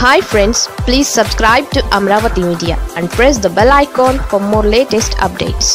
hi friends please subscribe to Amaravati media and press the bell icon for more latest updates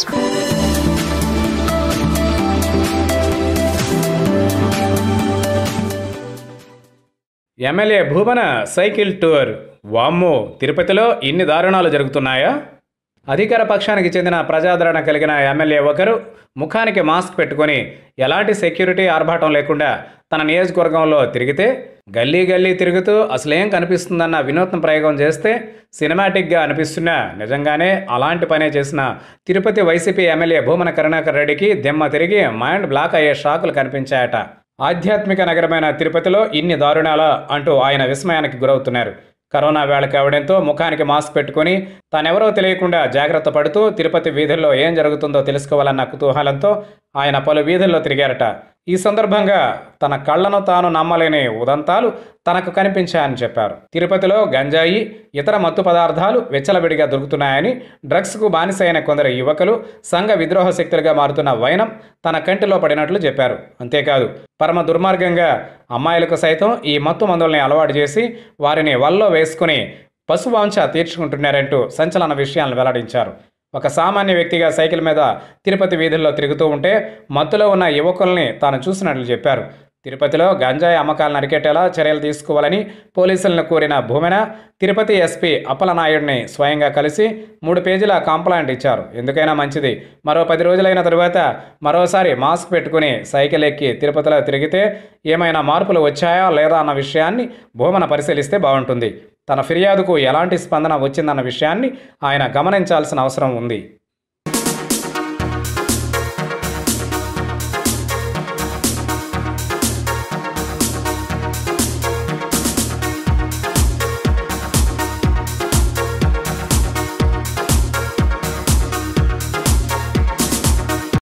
MLA Bhumana cycle tour వామ్మో తిరుపతిలో ఇన్ని దారుణాలు జరుగుతున్నాయా అధికార పక్షానికి చెందిన ప్రజాదరణ కలిగిన ఎమ్మెల్యే ఒకరు ముఖానికి మాస్క్ పెట్టుకొని ఎలాంటి సెక్యూరిటీ ఆర్భాటం లేకుండా తన నియోజకవర్గంలో తిరిగితే గల్లీ గల్లీ తిరుగుతూ అసలేం కనిపిస్తుందన్న వినూత్న ప్రయోగం చేస్తే సినిమాటిక్గా అనిపిస్తున్నా నిజంగానే అలాంటి పనే చేసిన తిరుపతి వైసీపీ ఎమ్మెల్యే భూమన కరుణాకర్ రెడ్డికి దెమ్మ తిరిగి మైండ్ బ్లాక్ అయ్యే షాకులు కనిపించాయట ఆధ్యాత్మిక నగరమైన తిరుపతిలో ఇన్ని దారుణాలా అంటూ ఆయన విస్మయానికి గురవుతున్నారు కరోనా వేళ కావడంతో ముఖానికి మాస్క్ పెట్టుకుని తానెవరో తెలియకుండా జాగ్రత్త పడుతూ తిరుపతి వీధుల్లో ఏం జరుగుతుందో తెలుసుకోవాలన్న కుతూహలంతో ఆయన పలు వీధుల్లో తిరిగారట ఈ సందర్భంగా తన కళ్ళను తాను నమ్మలేని ఉదంతాలు తనకు కనిపించాయని చెప్పారు తిరుపతిలో గంజాయి ఇతర మత్తు పదార్థాలు వెచ్చలవిడిగా దొరుకుతున్నాయని డ్రగ్స్కు బానిసైన కొందరు యువకులు సంఘ విద్రోహ శక్తులుగా మారుతున్న వైనం తన కంటిలో పడినట్లు చెప్పారు అంతేకాదు పరమ దుర్మార్గంగా అమ్మాయిలకు సైతం ఈ మత్తు మందుల్ని అలవాటు చేసి వారిని వల్లో వేసుకుని పశువాంఛ తీర్చుకుంటున్నారంటూ సంచలన విషయాలను వెల్లడించారు ఒక సామాన్య వ్యక్తిగా సైకిల్ మీద తిరుపతి వీధుల్లో తిరుగుతూ ఉంటే మత్తులో ఉన్న యువకుల్ని తాను చూసినట్లు చెప్పారు తిరుపతిలో గంజాయి అమ్మకాలను అరికెట్టేలా చర్యలు తీసుకోవాలని పోలీసులను కోరిన భూమెన తిరుపతి ఎస్పీ అప్పలనాయుడిని స్వయంగా కలిసి మూడు పేజీల కాంప్లైంట్ ఇచ్చారు ఎందుకైనా మంచిది మరో పది రోజులైన తరువాత మరోసారి మాస్క్ పెట్టుకుని సైకిల్ ఎక్కి తిరుపతిలో తిరిగితే ఏమైనా మార్పులు వచ్చాయా లేదా అన్న విషయాన్ని భూమన పరిశీలిస్తే బాగుంటుంది తన ఫిర్యాదుకు ఎలాంటి స్పందన వచ్చిందన్న విషయాన్ని ఆయన గమనించాల్సిన అవసరం ఉంది